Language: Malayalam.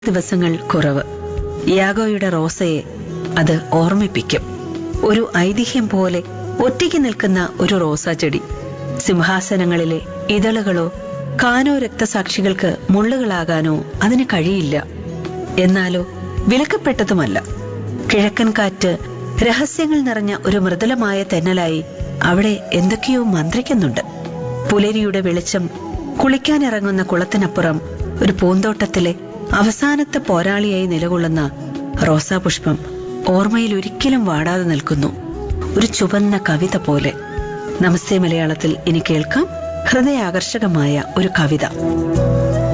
ദിവസങ്ങൾ കുറവ് യാഗോയുടെ റോസയെ അത് ഓർമ്മിപ്പിക്കും ഒരു ഐതിഹ്യം പോലെ ഒറ്റയ്ക്ക് നിൽക്കുന്ന ഒരു റോസാ ചെടി സിംഹാസനങ്ങളിലെ ഇതളുകളോ കാനോ രക്തസാക്ഷികൾക്ക് മുള്ളുകളാകാനോ അതിന് കഴിയില്ല എന്നാലോ വിലക്കപ്പെട്ടതുമല്ല കിഴക്കൻ കാറ്റ് രഹസ്യങ്ങൾ നിറഞ്ഞ ഒരു മൃദുലമായ തെന്നലായി അവിടെ എന്തൊക്കെയോ മന്ത്രിക്കുന്നുണ്ട് പുലരിയുടെ വെളിച്ചം കുളിക്കാനിറങ്ങുന്ന കുളത്തിനപ്പുറം ഒരു പൂന്തോട്ടത്തിലെ അവസാനത്തെ പോരാളിയായി നിലകൊള്ളുന്ന റോസാപുഷ്പം ഓർമ്മയിൽ ഒരിക്കലും വാടാതെ നിൽക്കുന്നു ഒരു ചുവന്ന കവിത പോലെ നമസ്തേ മലയാളത്തിൽ ഇനി കേൾക്കാം ഹൃദയാകർഷകമായ ഒരു കവിത